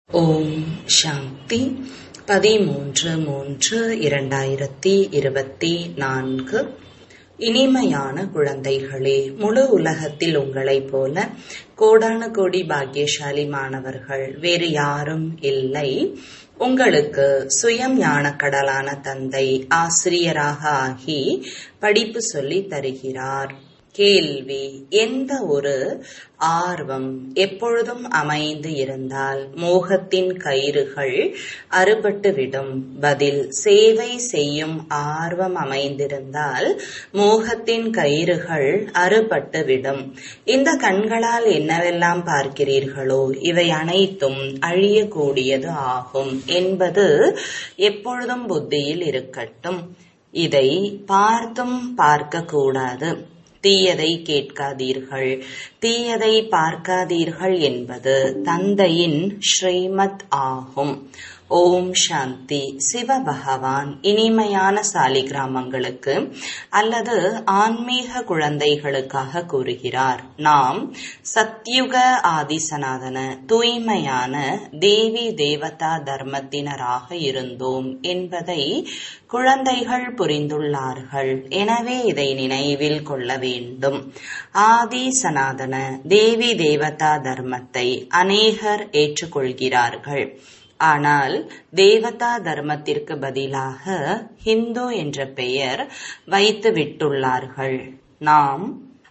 ஓம் சாந்தி பதிமூன்று மூன்று இரண்டாயிரத்தி இருபத்தி நான்கு இனிமையான குழந்தைகளே முழு உலகத்தில் உங்களைப் போல கோடான கோடி பாக்கியசாலி மாணவர்கள் வேறு யாரும் இல்லை உங்களுக்கு சுயம் ஞானக்கடலான தந்தை ஆசிரியராக ஆகி படிப்பு சொல்லி தருகிறார் கேள்வி எந்த ஒரு ஆர்வம் எப்பொழுதும் அமைந்து இருந்தால் மோகத்தின் கயிறுகள் அறுபட்டுவிடும் பதில் சேவை செய்யும் ஆர்வம் அமைந்திருந்தால் மோகத்தின் கயிறுகள் அறுபட்டுவிடும் இந்த கண்களால் என்னவெல்லாம் பார்க்கிறீர்களோ இவை அனைத்தும் அழியக்கூடியது ஆகும் என்பது எப்பொழுதும் புத்தியில் இருக்கட்டும் இதை பார்த்தும் பார்க்க கூடாது தீயதை கேட்காதீர்கள் தீயதை பார்க்காதீர்கள் என்பது தந்தையின் ஸ்ரீமத் ஆகும் ஓம் சாந்தி சிவ பகவான் இனிமையான சாலி கிராமங்களுக்கு அல்லது ஆன்மீக குழந்தைகளுக்காக கூறுகிறார் நாம் சத்யுக ஆதிசநாதன தூய்மையான தேவி தேவதா தர்மத்தினராக இருந்தோம் என்பதை குழந்தைகள் புரிந்துள்ளார்கள் எனவே இதை நினைவில் கொள்ள வேண்டும் ஆதி சனாதன தேவி தேவதா தர்மத்தை அநேகர் ஏற்றுக்கொள்கிறார்கள் ஆனால் தேவதா தர்மத்திற்கு பதிலாக ஹிந்து என்ற பெயர் வைத்து விட்டுள்ளார்கள் நாம்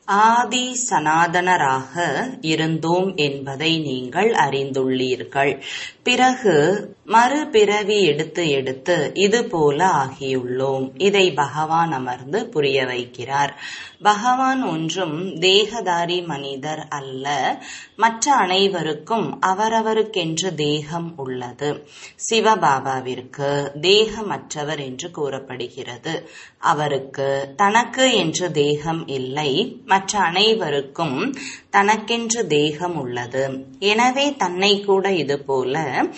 ஆதி சனாதனராக இருந்தோம் என்பதை நீங்கள் அறிந்துள்ளீர்கள் பிறகு மறுபிறவி எடுத்து எடுத்து இது போல ஆகியுள்ளோம் இதை பகவான் அமர்ந்து புரிய வைக்கிறார் பகவான் ஒன்றும் தேகதாரி மனிதர் அல்ல மற்ற அனைவருக்கும் அவரவருக்கென்று தேகம் உள்ளது சிவபாபாவிற்கு தேகமற்றவர் என்று கூறப்படுகிறது அவருக்கு தனக்கு என்று தேகம் இல்லை மற்ற அனைவருக்கும் தனக்கென்று தேகம் உள்ளது எனவே தன்னை கூட இது போல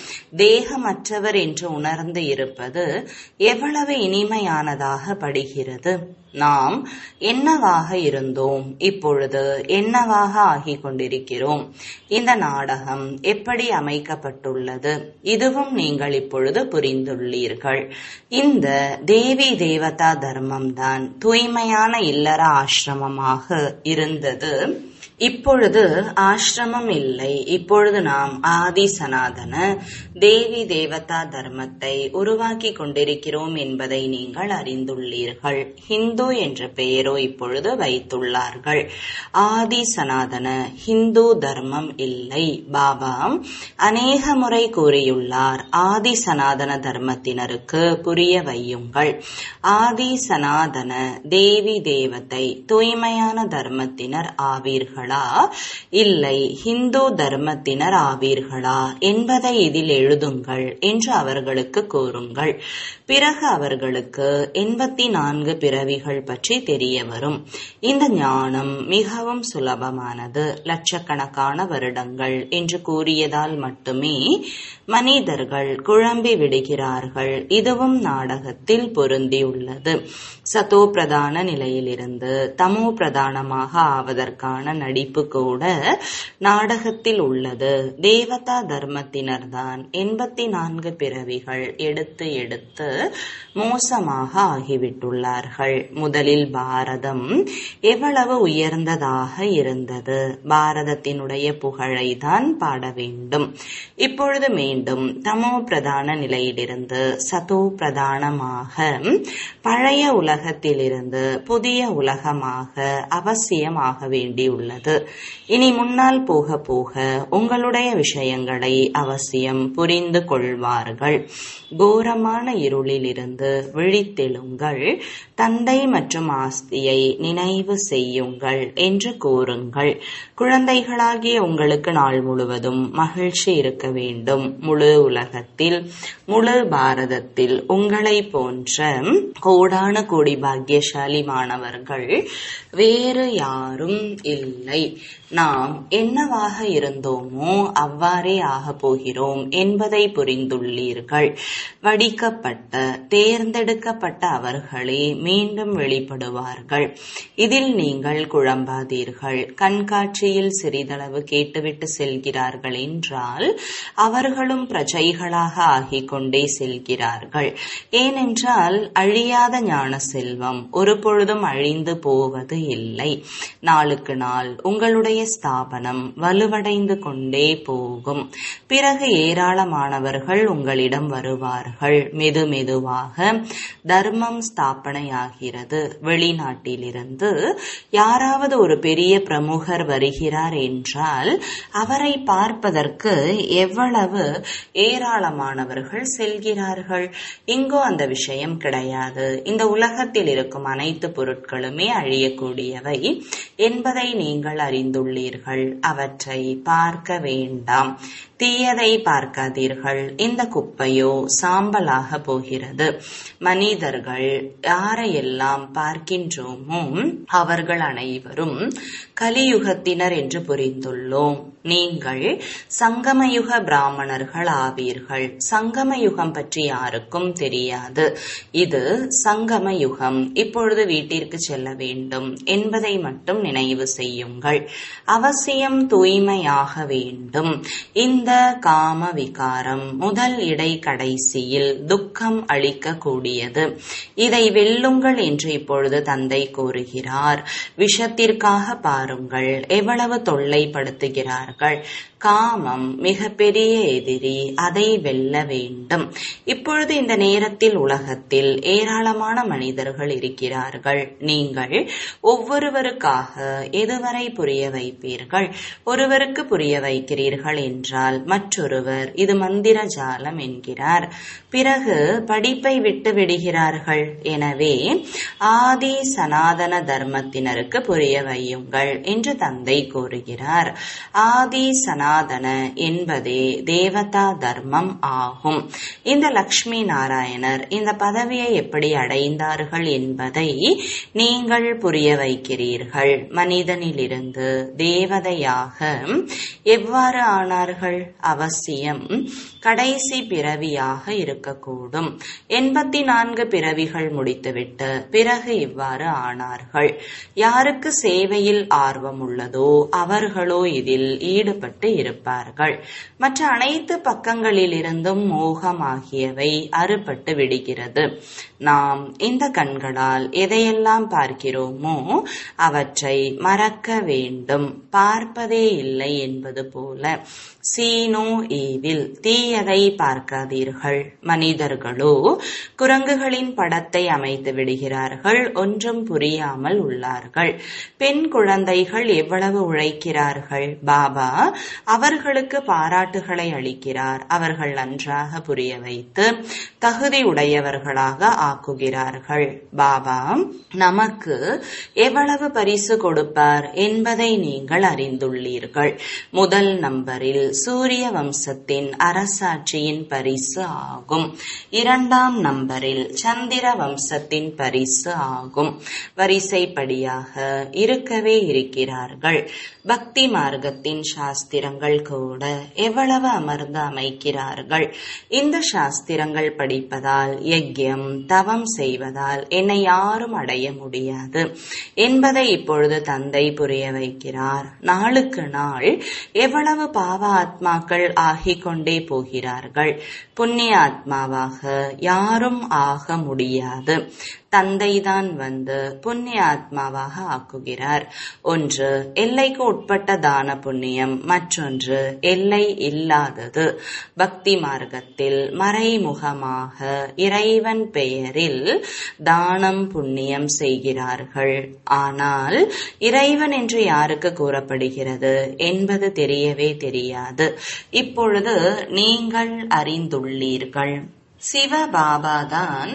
தேகமற்றவர் என்று உணர்ந்து இருப்பது எவ்வளவு இனிமையானதாக படுகிறது நாம் என்னவாக இருந்தோம் இப்பொழுது என்னவாக ஆகிக் கொண்டிருக்கிறோம் இந்த நாடகம் எப்படி அமைக்கப்பட்டுள்ளது இதுவும் நீங்கள் இப்பொழுது புரிந்துள்ளீர்கள் இந்த தேவி தேவதா தர்மம்தான் தூய்மையான இல்லற ஆசிரமமாக இருந்தது இப்பொழுது ஆசிரமம் இல்லை இப்பொழுது நாம் ஆதி சனாதன தேவி தேவதா தர்மத்தை உருவாக்கி கொண்டிருக்கிறோம் என்பதை நீங்கள் அறிந்துள்ளீர்கள் ஹிந்து என்ற பெயரோ இப்பொழுது வைத்துள்ளார்கள் ஆதி சனாதன ஹிந்து தர்மம் இல்லை பாபா அநேக முறை கூறியுள்ளார் ஆதி சனாதன தர்மத்தினருக்கு புரிய வையுங்கள் ஆதி சனாதன தேவி தேவதை தூய்மையான தர்மத்தினர் ஆவீர்கள் ஆவீர்களா இல்லை ஹிந்து தர்மத்தினர் ஆவீர்களா என்பதை இதில் எழுதுங்கள் என்று அவர்களுக்கு கூறுங்கள் பிறகு அவர்களுக்கு எண்பத்தி நான்கு பிறவிகள் பற்றி தெரிய வரும் இந்த ஞானம் மிகவும் சுலபமானது லட்சக்கணக்கான வருடங்கள் என்று கூறியதால் மட்டுமே மனிதர்கள் குழம்பி விடுகிறார்கள் இதுவும் நாடகத்தில் பொருந்தியுள்ளது சதோ பிரதான நிலையிலிருந்து தமோ பிரதானமாக ஆவதற்கான நடிப்பு கூட நாடகத்தில் உள்ளது தேவதா தர்மத்தினர் தான் எண்பத்தி நான்கு பிறவிகள் எடுத்து எடுத்து மோசமாக ஆகிவிட்டுள்ளார்கள் முதலில் பாரதம் எவ்வளவு உயர்ந்ததாக இருந்தது பாரதத்தினுடைய புகழை தான் பாட வேண்டும் இப்பொழுது மீண்டும் தமோ பிரதான நிலையிலிருந்து சதோ பிரதானமாக பழைய உலகத்திலிருந்து புதிய உலகமாக அவசியமாக வேண்டியுள்ளது இனி முன்னால் போக போக உங்களுடைய விஷயங்களை அவசியம் புரிந்து கொள்வார்கள் கோரமான இருளிலிருந்து விழித்தெழுங்கள் தந்தை மற்றும் ஆஸ்தியை நினைவு செய்யுங்கள் என்று கூறுங்கள் குழந்தைகளாகிய உங்களுக்கு நாள் முழுவதும் மகிழ்ச்சி இருக்க வேண்டும் முழு உலகத்தில் முழு பாரதத்தில் உங்களை போன்ற கோடான கோடி பாக்கியசாலி மாணவர்கள் வேறு யாரும் இல்லை இல்லை நாம் என்னவாக இருந்தோமோ அவ்வாறே ஆகப் போகிறோம் என்பதை புரிந்துள்ளீர்கள் வடிக்கப்பட்ட தேர்ந்தெடுக்கப்பட்ட அவர்களே மீண்டும் வெளிப்படுவார்கள் இதில் நீங்கள் குழம்பாதீர்கள் கண்காட்சியில் சிறிதளவு கேட்டுவிட்டு செல்கிறார்கள் என்றால் அவர்களும் பிரஜைகளாக ஆகிக் கொண்டே செல்கிறார்கள் ஏனென்றால் அழியாத ஞான செல்வம் ஒரு பொழுதும் அழிந்து போவது இல்லை நாளுக்கு நாள் உங்களுடைய ஸ்தாபனம் வலுவடைந்து கொண்டே போகும் பிறகு ஏராளமானவர்கள் உங்களிடம் வருவார்கள் மெது மெதுவாக தர்மம் ஸ்தாபனையாகிறது வெளிநாட்டிலிருந்து யாராவது ஒரு பெரிய பிரமுகர் வருகிறார் என்றால் அவரை பார்ப்பதற்கு எவ்வளவு ஏராளமானவர்கள் செல்கிறார்கள் இங்கோ அந்த விஷயம் கிடையாது இந்த உலகத்தில் இருக்கும் அனைத்து பொருட்களுமே அழியக்கூடியவை என்பதை நீங்கள் அறிந்துள்ளீர்கள் அவற்றை பார்க்க வேண்டாம் தீயதை பார்க்காதீர்கள் இந்த குப்பையோ சாம்பலாக போகிறது மனிதர்கள் யாரையெல்லாம் பார்க்கின்றோமோ அவர்கள் அனைவரும் கலியுகத்தினர் என்று புரிந்துள்ளோம் நீங்கள் சங்கமயுக பிராமணர்கள் ஆவீர்கள் சங்கமயுகம் பற்றி யாருக்கும் தெரியாது இது சங்கம யுகம் இப்பொழுது வீட்டிற்கு செல்ல வேண்டும் என்பதை மட்டும் நினைவு செய்யுங்கள் அவசியம் தூய்மையாக வேண்டும் இந்த காம விகாரம் முதல் இடை கடைசியில் துக்கம் அளிக்கக்கூடியது இதை வெல்லுங்கள் என்று இப்பொழுது தந்தை கூறுகிறார் விஷத்திற்காக பாருங்கள் எவ்வளவு தொல்லைப்படுத்துகிறார்கள் காமம் மிகப்பெரிய எதிரி அதை வெல்ல வேண்டும் இப்பொழுது இந்த நேரத்தில் உலகத்தில் ஏராளமான மனிதர்கள் இருக்கிறார்கள் நீங்கள் ஒவ்வொருவருக்காக எதுவரை புரிய வைப்பீர்கள் ஒருவருக்கு புரிய வைக்கிறீர்கள் என்றால் மற்றொருவர் இது மந்திர ஜாலம் என்கிறார் பிறகு படிப்பை விட்டு விடுகிறார்கள் எனவே ஆதி சனாதன தர்மத்தினருக்கு புரிய வையுங்கள் என்று தந்தை கூறுகிறார் ஆதி சனாதன என்பதே தேவதா தர்மம் ஆகும் இந்த லக்ஷ்மி நாராயணர் இந்த பதவியை எப்படி அடைந்தார்கள் என்பதை நீங்கள் புரிய வைக்கிறீர்கள் மனிதனிலிருந்து தேவதையாக எவ்வாறு ஆனார்கள் அவசியம் கடைசி பிறவியாக இருக்கக்கூடும் எண்பத்தி நான்கு பிறவிகள் முடித்துவிட்டு பிறகு இவ்வாறு ஆனார்கள் யாருக்கு சேவையில் ஆர்வம் உள்ளதோ அவர்களோ இதில் ஈடுபட்டு இருப்பார்கள் மற்ற அனைத்து பக்கங்களிலிருந்தும் மோகமாகியவை அறுபட்டு விடுகிறது நாம் இந்த கண்களால் எதையெல்லாம் பார்க்கிறோமோ அவற்றை மறக்க வேண்டும் பார்ப்பதே இல்லை என்பது போல சீனோ ஈவில் தீயதை பார்க்காதீர்கள் மனிதர்களோ குரங்குகளின் படத்தை அமைத்து விடுகிறார்கள் ஒன்றும் புரியாமல் உள்ளார்கள் பெண் குழந்தைகள் எவ்வளவு உழைக்கிறார்கள் பாபா அவர்களுக்கு பாராட்டுகளை அளிக்கிறார் அவர்கள் நன்றாக புரிய வைத்து தகுதி உடையவர்களாக ஆக்குகிறார்கள் பாபா நமக்கு எவ்வளவு பரிசு கொடுப்பார் என்பதை நீங்கள் அறிந்துள்ளீர்கள் முதல் நம்பரில் சூரிய வம்சத்தின் அரசாட்சியின் பரிசு ஆகும் இரண்டாம் நம்பரில் சந்திர வம்சத்தின் பரிசு ஆகும் வரிசைப்படியாக இருக்கவே இருக்கிறார்கள் பக்தி மார்க்கத்தின் சாஸ்திரங்கள் கூட எவ்வளவு அமர்ந்து அமைக்கிறார்கள் இந்த சாஸ்திரங்கள் படிப்பதால் யஜ்யம் தவம் செய்வதால் என்னை யாரும் அடைய முடியாது என்பதை இப்பொழுது தந்தை புரிய வைக்கிறார் நாளுக்கு நாள் எவ்வளவு பாவ ஆத்மாக்கள் ஆகிக் கொண்டே போகிறார்கள் புண்ணிய ஆத்மாவாக யாரும் ஆக முடியாது தந்தைதான் வந்து புண்ணிய ஆத்மாவாக ஆக்குகிறார் ஒன்று எல்லைக்கு உட்பட்ட தான புண்ணியம் மற்றொன்று எல்லை இல்லாதது பக்தி மார்க்கத்தில் மறைமுகமாக இறைவன் பெயரில் தானம் புண்ணியம் செய்கிறார்கள் ஆனால் இறைவன் என்று யாருக்கு கூறப்படுகிறது என்பது தெரியவே தெரியாது இப்பொழுது நீங்கள் அறிந்துள்ளீர்கள் சிவபாபாதான்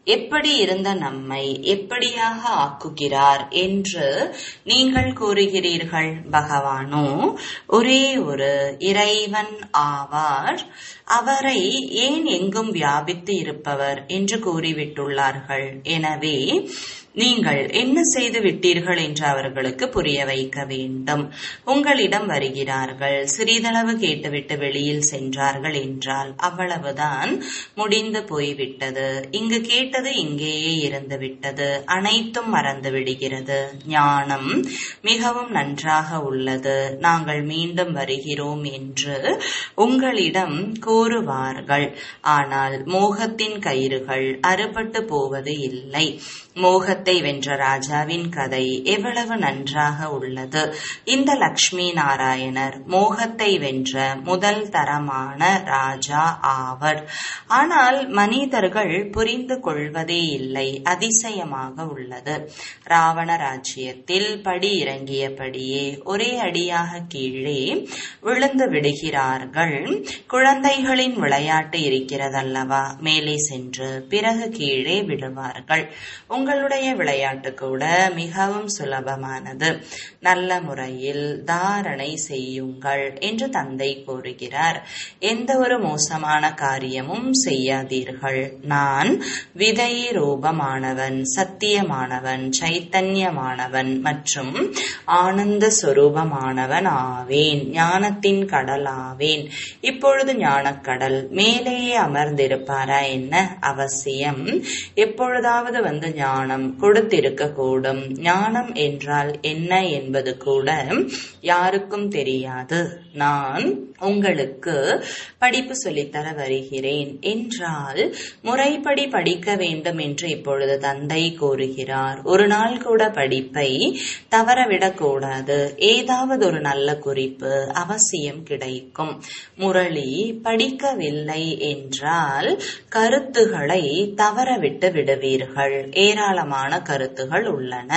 எப்படி இருந்த நம்மை எப்படியாக ஆக்குகிறார் என்று நீங்கள் கூறுகிறீர்கள் பகவானோ ஒரே ஒரு இறைவன் ஆவார் அவரை ஏன் எங்கும் வியாபித்து இருப்பவர் என்று கூறிவிட்டுள்ளார்கள் எனவே நீங்கள் என்ன செய்து விட்டீர்கள் என்று அவர்களுக்கு புரிய வைக்க வேண்டும் உங்களிடம் வருகிறார்கள் சிறிதளவு கேட்டுவிட்டு வெளியில் சென்றார்கள் என்றால் அவ்வளவுதான் முடிந்து போய்விட்டது இங்கு கேட்டது இங்கேயே இருந்து விட்டது அனைத்தும் மறந்து விடுகிறது ஞானம் மிகவும் நன்றாக உள்ளது நாங்கள் மீண்டும் வருகிறோம் என்று உங்களிடம் கூறுவார்கள் ஆனால் மோகத்தின் கயிறுகள் அறுபட்டு போவது இல்லை மோகத்தை வென்ற ராஜாவின் கதை எவ்வளவு நன்றாக உள்ளது இந்த லக்ஷ்மி நாராயணர் மோகத்தை வென்ற முதல் தரமான ராஜா ஆவர் ஆனால் மனிதர்கள் புரிந்து கொள்வதே இல்லை அதிசயமாக உள்ளது ராவண ராஜ்யத்தில் படி இறங்கியபடியே ஒரே அடியாக கீழே விழுந்து விடுகிறார்கள் குழந்தைகளின் விளையாட்டு இருக்கிறதல்லவா மேலே சென்று பிறகு கீழே விடுவார்கள் உங்களுடைய விளையாட்டு கூட மிகவும் சுலபமானது நல்ல முறையில் தாரணை செய்யுங்கள் என்று தந்தை கூறுகிறார் எந்த ஒரு மோசமான காரியமும் செய்யாதீர்கள் நான் விதை ரூபமானவன் சத்தியமானவன் சைத்தன்யமானவன் மற்றும் ஆனந்த சொரூபமானவன் ஆவேன் ஞானத்தின் கடல் ஆவேன் இப்பொழுது ஞானக்கடல் மேலேயே அமர்ந்திருப்பாரா என்ன அவசியம் எப்பொழுதாவது வந்து ஞானம் கொடுத்திருக்க கூடும் ஞானம் என்றால் என்ன என்பது கூட யாருக்கும் தெரியாது நான் உங்களுக்கு படிப்பு சொல்லித்தர வருகிறேன் என்றால் முறைப்படி படிக்க வேண்டும் என்று இப்பொழுது தந்தை கூறுகிறார் ஒரு நாள் கூட படிப்பை தவறவிடக் கூடாது ஏதாவது ஒரு நல்ல குறிப்பு அவசியம் கிடைக்கும் முரளி படிக்கவில்லை என்றால் கருத்துகளை தவறவிட்டு விடுவீர்கள் ஏராளமான கருத்துகள் உள்ளன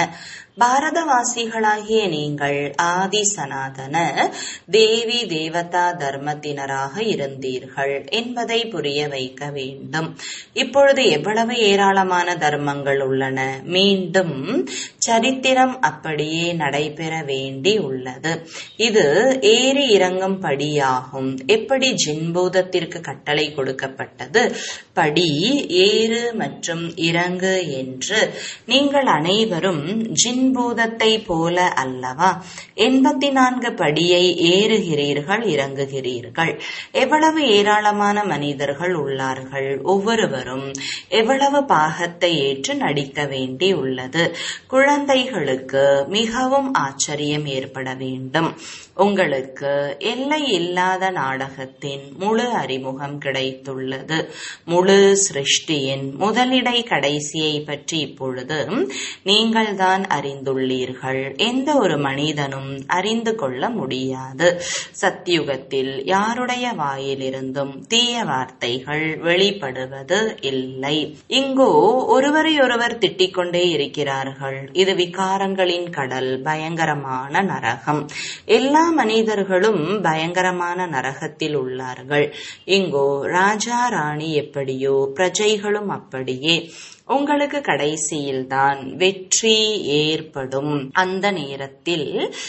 பாரதவாசிகளாகிய நீங்கள் ஆதி சனாதன தேவி தேவதா தர்மத்தினராக இருந்தீர்கள் என்பதை புரிய வைக்க வேண்டும் இப்பொழுது எவ்வளவு ஏராளமான தர்மங்கள் உள்ளன மீண்டும் சரித்திரம் அப்படியே நடைபெற வேண்டி உள்ளது இது ஏறி இறங்கும் படியாகும் எப்படி ஜின்பூதத்திற்கு கட்டளை கொடுக்கப்பட்டது படி ஏறு மற்றும் இறங்கு என்று நீங்கள் அனைவரும் ஜின்பூதத்தை போல அல்லவா எண்பத்தி நான்கு படியை ஏறுகிறீர்கள் இறங்குகிறீர்கள் எவ்வளவு ஏராளமான மனிதர்கள் உள்ளார்கள் ஒவ்வொருவரும் எவ்வளவு பாகத்தை ஏற்று நடிக்க வேண்டி உள்ளது குழந்தைகளுக்கு மிகவும் ஆச்சரியம் ஏற்பட வேண்டும் உங்களுக்கு எல்லை இல்லாத நாடகத்தின் முழு அறிமுகம் கிடைத்துள்ளது முழு சிருஷ்டியின் முதலிடை கடைசியை பற்றி இப்பொழுது நீங்கள்தான் அறிந்துள்ளீர்கள் எந்த ஒரு மனிதனும் அறிந்து கொள்ள முடியாது சத்தியுகத்தில் யாருடைய வாயிலிருந்தும் தீய வார்த்தைகள் வெளிப்படுவது இல்லை இங்கோ ஒருவரையொருவர் திட்டிக் கொண்டே இருக்கிறார்கள் இது விகாரங்களின் கடல் பயங்கரமான நரகம் எல்லா மனிதர்களும் பயங்கரமான நரகத்தில் உள்ளார்கள் இங்கோ ராஜா ராணி எப்படியோ பிரஜைகளும் அப்படியே உங்களுக்கு கடைசியில் தான் வெற்றி ஏற்படும் அந்த நேரத்தில்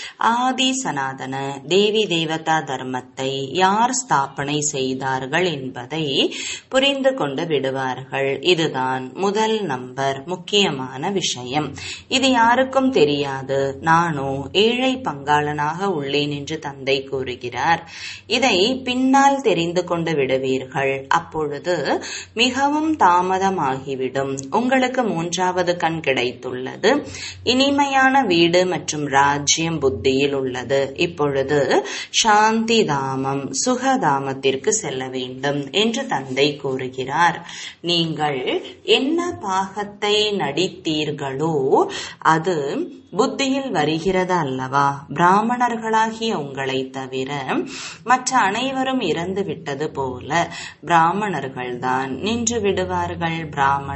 ஆதி சனாதன தேவி தேவதா தர்மத்தை யார் ஸ்தாபனை செய்தார்கள் என்பதை புரிந்து கொண்டு விடுவார்கள் இதுதான் முதல் நம்பர் முக்கியமான விஷயம் இது யாருக்கும் தெரியாது நானோ ஏழை பங்காளனாக உள்ளேன் என்று தந்தை கூறுகிறார் இதை பின்னால் தெரிந்து கொண்டு விடுவீர்கள் அப்பொழுது மிகவும் தாமதமாகிவிடும் உங்களுக்கு மூன்றாவது கண் கிடைத்துள்ளது இனிமையான வீடு மற்றும் ராஜ்யம் புத்தியில் உள்ளது இப்பொழுது சாந்தி தாமம் சுகதாமத்திற்கு செல்ல வேண்டும் என்று தந்தை கூறுகிறார் நீங்கள் என்ன பாகத்தை நடித்தீர்களோ அது புத்தியில் வருகிறது அல்லவா பிராமணர்களாகிய உங்களை தவிர மற்ற அனைவரும் இறந்து விட்டது போல பிராமணர்கள் தான் நின்று விடுவார்கள் பிராமணர்கள்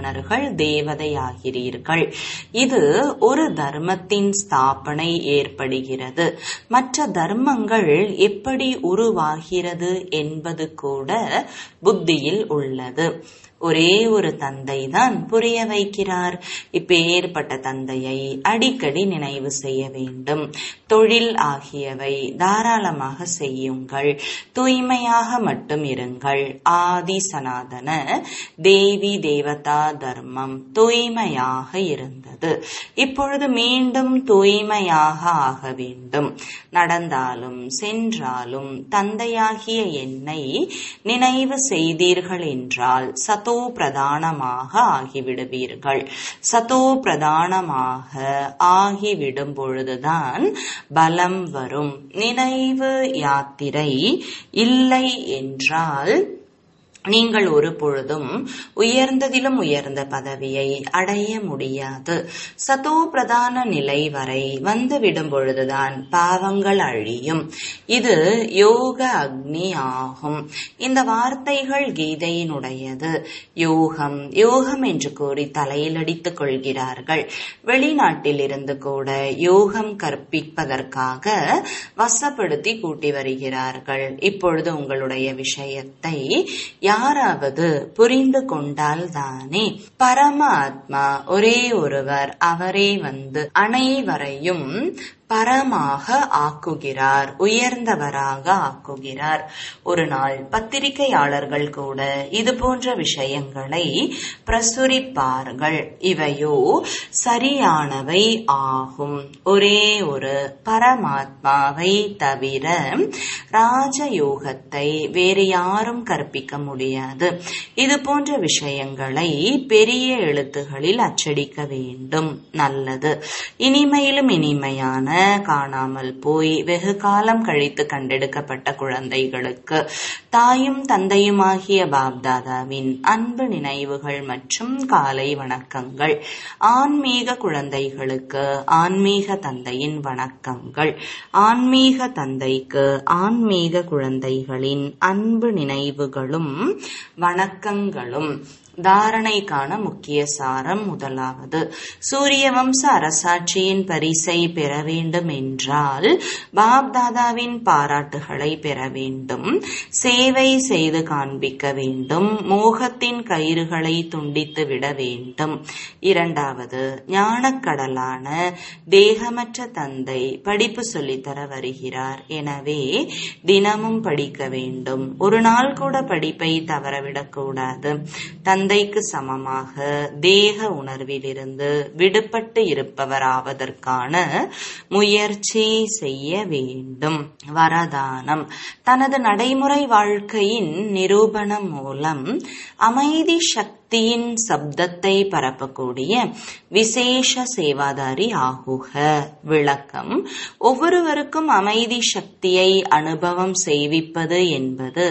நீங்கள் தேவதையாகிறீர்கள் இது ஒரு தர்மத்தின் ஸ்தாபனை ஏற்படுகிறது மற்ற தர்மங்கள் எப்படி உருவாகிறது என்பது கூட புத்தியில் உள்ளது ஒரே ஒரு தந்தை தான் புரிய வைக்கிறார் இப்பேற்பட்ட தந்தையை அடிக்கடி நினைவு செய்ய வேண்டும் தொழில் ஆகியவை தாராளமாக செய்யுங்கள் தூய்மையாக மட்டும் இருங்கள் ஆதி சனாதன தேவி தேவதா தர்மம் தூய்மையாக இருந்தது இப்பொழுது மீண்டும் தூய்மையாக ஆக வேண்டும் நடந்தாலும் சென்றாலும் தந்தையாகிய என்னை நினைவு செய்தீர்கள் என்றால் சத் சதோ பிரதானமாக ஆகிவிடுவீர்கள் சதோ பிரதானமாக ஆகிவிடும் பொழுதுதான் பலம் வரும் நினைவு யாத்திரை இல்லை என்றால் நீங்கள் ஒரு பொழுதும் உயர்ந்ததிலும் உயர்ந்த பதவியை அடைய முடியாது சதோ பிரதான நிலை வரை வந்துவிடும் பொழுதுதான் பாவங்கள் அழியும் இது யோக அக்னி ஆகும் இந்த வார்த்தைகள் கீதையினுடையது யோகம் யோகம் என்று கூறி தலையில் அடித்துக் கொள்கிறார்கள் வெளிநாட்டில் இருந்து கூட யோகம் கற்பிப்பதற்காக வசப்படுத்தி கூட்டி வருகிறார்கள் இப்பொழுது உங்களுடைய விஷயத்தை யாராவது புரிந்து கொண்டால் தானே பரமாத்மா ஒரே ஒருவர் அவரே வந்து அனைவரையும் பரமாக ஆக்குகிறார் உயர்ந்தவராக ஆக்குகிறார் ஒரு நாள் பத்திரிகையாளர்கள் கூட இது போன்ற விஷயங்களை பிரசுரிப்பார்கள் இவையோ சரியானவை ஆகும் ஒரே ஒரு பரமாத்மாவை தவிர ராஜயோகத்தை வேறு யாரும் கற்பிக்க முடியாது இது போன்ற விஷயங்களை பெரிய எழுத்துகளில் அச்சடிக்க வேண்டும் நல்லது இனிமையிலும் இனிமையான காணாமல் போய் வெகு காலம் கழித்து கண்டெடுக்கப்பட்ட குழந்தைகளுக்கு தாயும் தந்தையுமாகிய பாப்தாதாவின் அன்பு நினைவுகள் மற்றும் காலை வணக்கங்கள் ஆன்மீக குழந்தைகளுக்கு ஆன்மீக தந்தையின் வணக்கங்கள் ஆன்மீக தந்தைக்கு ஆன்மீக குழந்தைகளின் அன்பு நினைவுகளும் வணக்கங்களும் தாரணைக்கான முக்கிய சாரம் முதலாவது சூரிய வம்ச அரசாட்சியின் பரிசை பெற வேண்டும் என்றால் பாப்தாதாவின் பாராட்டுகளை பெற வேண்டும் சேவை செய்து காண்பிக்க வேண்டும் மோகத்தின் கயிறுகளை துண்டித்து விட வேண்டும் இரண்டாவது ஞானக்கடலான தேகமற்ற தந்தை படிப்பு சொல்லித்தர வருகிறார் எனவே தினமும் படிக்க வேண்டும் ஒரு நாள் கூட படிப்பை தவறவிடக்கூடாது தந்தைக்கு சமமாக தேக உணர்விலிருந்து விடுபட்டு இருப்பவராவதற்கான முயற்சி செய்ய வேண்டும் வரதானம் தனது நடைமுறை வாழ்க்கையின் நிரூபணம் மூலம் அமைதி சக்தி சக்தியின் சப்தத்தை பரப்பக்கூடிய விசேஷ சேவாதாரி ஆகுக விளக்கம் ஒவ்வொருவருக்கும் அமைதி சக்தியை அனுபவம் செய்விப்பது என்பது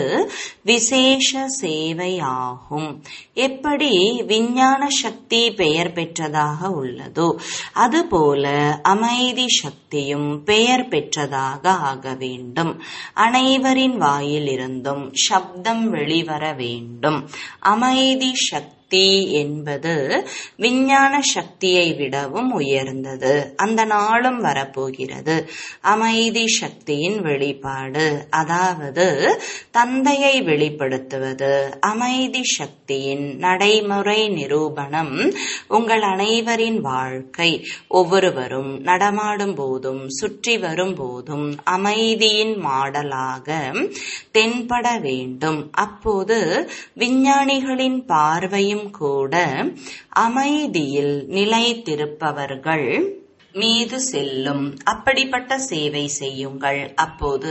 விசேஷ சேவை ஆகும் எப்படி விஞ்ஞான சக்தி பெயர் பெற்றதாக உள்ளதோ அதுபோல அமைதி சக்தியும் பெயர் பெற்றதாக ஆக வேண்டும் அனைவரின் வாயிலிருந்தும் சப்தம் வெளிவர வேண்டும் அமைதி சக்தி சக்தி என்பது விஞ்ஞான சக்தியை விடவும் உயர்ந்தது அந்த நாளும் வரப்போகிறது அமைதி சக்தியின் வெளிப்பாடு அதாவது தந்தையை வெளிப்படுத்துவது அமைதி சக்தியின் நடைமுறை நிரூபணம் உங்கள் அனைவரின் வாழ்க்கை ஒவ்வொருவரும் நடமாடும் போதும் சுற்றி வரும் போதும் அமைதியின் மாடலாக தென்பட வேண்டும் அப்போது விஞ்ஞானிகளின் பார்வையும் கூட அமைதியில் நிலைத்திருப்பவர்கள் மீது செல்லும் அப்படிப்பட்ட சேவை செய்யுங்கள் அப்போது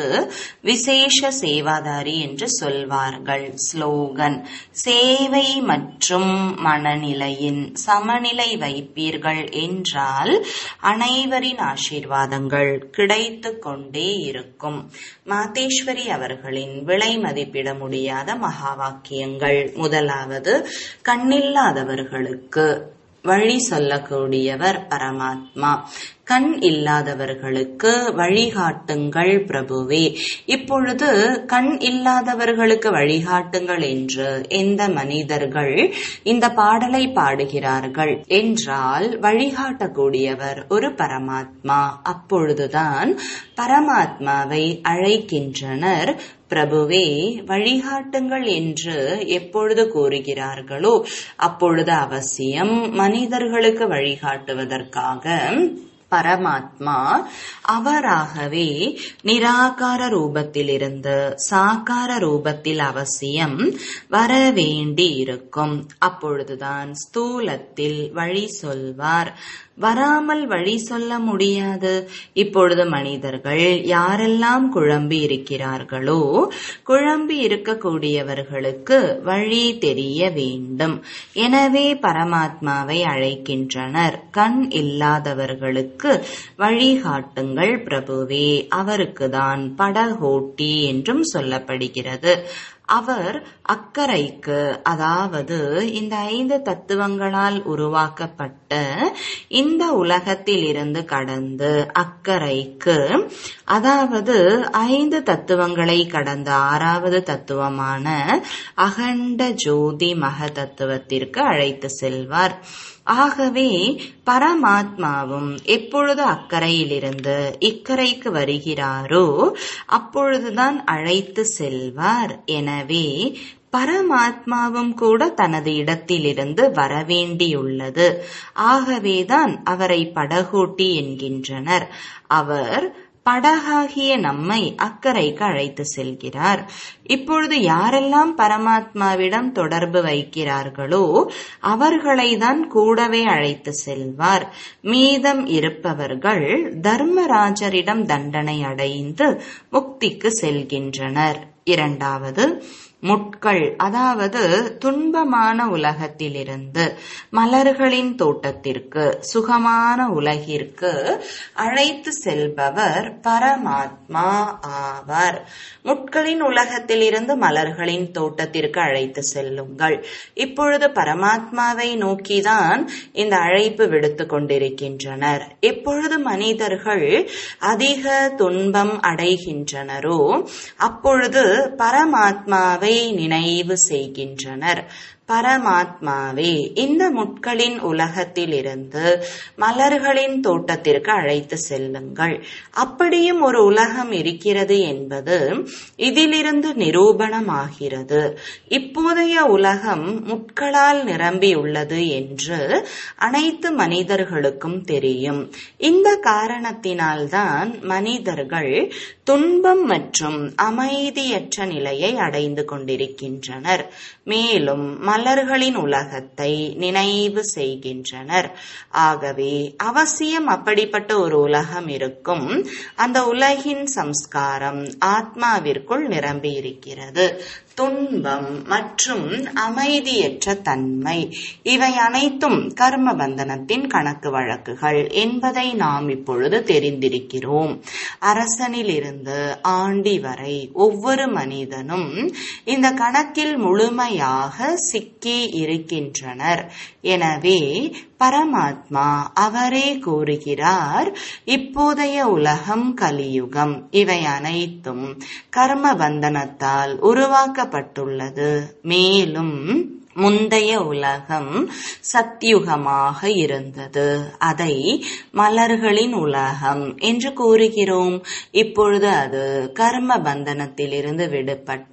விசேஷ சேவாதாரி என்று சொல்வார்கள் ஸ்லோகன் சேவை மற்றும் மனநிலையின் சமநிலை வைப்பீர்கள் என்றால் அனைவரின் ஆசீர்வாதங்கள் கிடைத்து கொண்டே இருக்கும் மாதேஸ்வரி அவர்களின் விலை மதிப்பிட முடியாத மகா வாக்கியங்கள் முதலாவது கண்ணில்லாதவர்களுக்கு வழி சொல்லக்கூடியவர் பரமாத்மா கண் இல்லாதவர்களுக்கு வழிகாட்டுங்கள் பிரபுவே இப்பொழுது கண் இல்லாதவர்களுக்கு வழிகாட்டுங்கள் என்று எந்த மனிதர்கள் இந்த பாடலை பாடுகிறார்கள் என்றால் வழிகாட்டக்கூடியவர் ஒரு பரமாத்மா அப்பொழுதுதான் பரமாத்மாவை அழைக்கின்றனர் பிரபுவே வழிகாட்டுங்கள் என்று எப்பொழுது கூறுகிறார்களோ அப்பொழுது அவசியம் மனிதர்களுக்கு வழிகாட்டுவதற்காக பரமாத்மா அவராகவே நிராகார ரூபத்திலிருந்து சாக்கார ரூபத்தில் அவசியம் வர வேண்டி இருக்கும் அப்பொழுதுதான் ஸ்தூலத்தில் வழி சொல்வார் வராமல் வழி சொல்ல முடியாது இப்பொழுது மனிதர்கள் யாரெல்லாம் குழம்பி இருக்கிறார்களோ குழம்பி இருக்கக்கூடியவர்களுக்கு வழி தெரிய வேண்டும் எனவே பரமாத்மாவை அழைக்கின்றனர் கண் இல்லாதவர்களுக்கு வழிகாட்டுங்கள் பிரபுவே அவருக்குதான் படகோட்டி என்றும் சொல்லப்படுகிறது அவர் அக்கறைக்கு அதாவது இந்த ஐந்து தத்துவங்களால் உருவாக்கப்பட்ட இந்த உலகத்தில் இருந்து கடந்து அக்கறைக்கு அதாவது ஐந்து தத்துவங்களை கடந்த ஆறாவது தத்துவமான அகண்ட ஜோதி மக தத்துவத்திற்கு அழைத்து செல்வார் ஆகவே பரமாத்மாவும் எப்பொழுது அக்கறையிலிருந்து இக்கரைக்கு வருகிறாரோ அப்பொழுதுதான் அழைத்து செல்வார் எனவே பரமாத்மாவும் கூட தனது இடத்திலிருந்து வரவேண்டியுள்ளது ஆகவேதான் அவரை படகோட்டி என்கின்றனர் அவர் படகாகிய நம்மை அக்கறைக்கு அழைத்து செல்கிறார் இப்பொழுது யாரெல்லாம் பரமாத்மாவிடம் தொடர்பு வைக்கிறார்களோ அவர்களை தான் கூடவே அழைத்து செல்வார் மீதம் இருப்பவர்கள் தர்மராஜரிடம் தண்டனை அடைந்து முக்திக்கு செல்கின்றனர் இரண்டாவது முட்கள் அதாவது துன்பமான உலகத்திலிருந்து மலர்களின் தோட்டத்திற்கு சுகமான உலகிற்கு அழைத்து செல்பவர் பரமாத்மா ஆவார் முட்களின் உலகத்திலிருந்து மலர்களின் தோட்டத்திற்கு அழைத்து செல்லுங்கள் இப்பொழுது பரமாத்மாவை நோக்கிதான் இந்த அழைப்பு விடுத்து கொண்டிருக்கின்றனர் எப்பொழுது மனிதர்கள் அதிக துன்பம் அடைகின்றனரோ அப்பொழுது பரமாத்மாவை நினைவு செய்கின்றனர் பரமாத்மாவே இந்த முட்களின் உலகத்திலிருந்து மலர்களின் தோட்டத்திற்கு அழைத்து செல்லுங்கள் அப்படியும் ஒரு உலகம் இருக்கிறது என்பது இதிலிருந்து நிரூபணமாகிறது இப்போதைய உலகம் முட்களால் நிரம்பியுள்ளது என்று அனைத்து மனிதர்களுக்கும் தெரியும் இந்த காரணத்தினால்தான் மனிதர்கள் துன்பம் மற்றும் அமைதியற்ற நிலையை அடைந்து கொண்டிருக்கின்றனர் மேலும் மலர்களின் உலகத்தை நினைவு செய்கின்றனர் ஆகவே அவசியம் அப்படிப்பட்ட ஒரு உலகம் இருக்கும் அந்த உலகின் சம்ஸ்காரம் ஆத்மாவிற்குள் நிரம்பி இருக்கிறது துன்பம் மற்றும் அமைதியற்ற தன்மை இவை அனைத்தும் கர்ம பந்தனத்தின் கணக்கு வழக்குகள் என்பதை நாம் இப்பொழுது தெரிந்திருக்கிறோம் அரசனிலிருந்து ஆண்டி வரை ஒவ்வொரு மனிதனும் இந்த கணக்கில் முழுமையாக சிக்கி இருக்கின்றனர் எனவே பரமாத்மா அவரே கூறுகிறார் இப்போதைய உலகம் கலியுகம் இவை அனைத்தும் கர்ம பந்தனத்தால் உருவாக்கப்பட்டுள்ளது மேலும் முந்தைய உலகம் சத்தியுகமாக இருந்தது அதை மலர்களின் உலகம் என்று கூறுகிறோம் இப்பொழுது அது கர்ம பந்தனத்திலிருந்து விடுபட்ட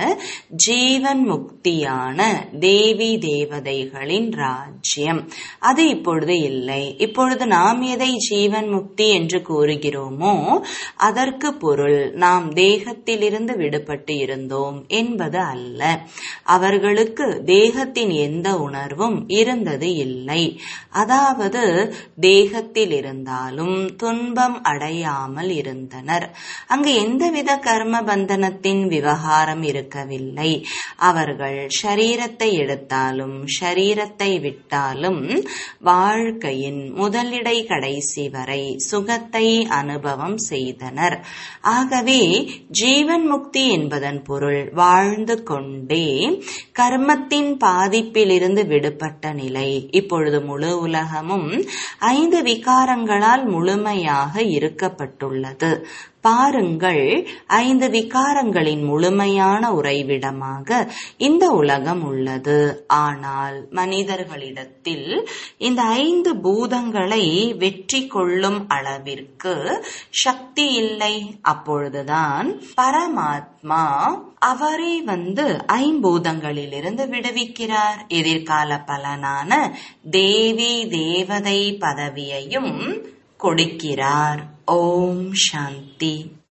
ஜீவன் முக்தியான தேவி தேவதைகளின் ராஜ்யம் அது இப்பொழுது இல்லை இப்பொழுது நாம் எதை ஜீவன் முக்தி என்று கூறுகிறோமோ அதற்கு பொருள் நாம் தேகத்திலிருந்து விடுபட்டு இருந்தோம் என்பது அல்ல அவர்களுக்கு தேகத்தின் எந்த உணர்வும் இருந்தது இல்லை அதாவது தேகத்தில் இருந்தாலும் துன்பம் அடையாமல் இருந்தனர் அங்கு எந்தவித கர்ம பந்தனத்தின் விவகாரம் இருக்கவில்லை அவர்கள் ஷரீரத்தை எடுத்தாலும் ஷரீரத்தை விட்டாலும் வாழ்க்கையின் முதலிடை கடைசி வரை சுகத்தை அனுபவம் செய்தனர் ஆகவே ஜீவன் முக்தி என்பதன் பொருள் வாழ்ந்து கொண்டே கர்மத்தின் பாதிப்பிலிருந்து விடுபட்ட நிலை இப்பொழுது முழு உலகமும் ஐந்து விகாரங்களால் முழுமையாக இருக்கப்பட்டுள்ளது பாருங்கள் ஐந்து விகாரங்களின் முழுமையான உறைவிடமாக இந்த உலகம் உள்ளது ஆனால் மனிதர்களிடத்தில் இந்த ஐந்து பூதங்களை வெற்றி கொள்ளும் அளவிற்கு சக்தி இல்லை அப்பொழுதுதான் பரமாத்மா அவரே வந்து ஐம்பூதங்களிலிருந்து விடுவிக்கிறார் எதிர்கால பலனான தேவி தேவதை பதவியையும் கொடுக்கிறார் ஓம் சாந்தி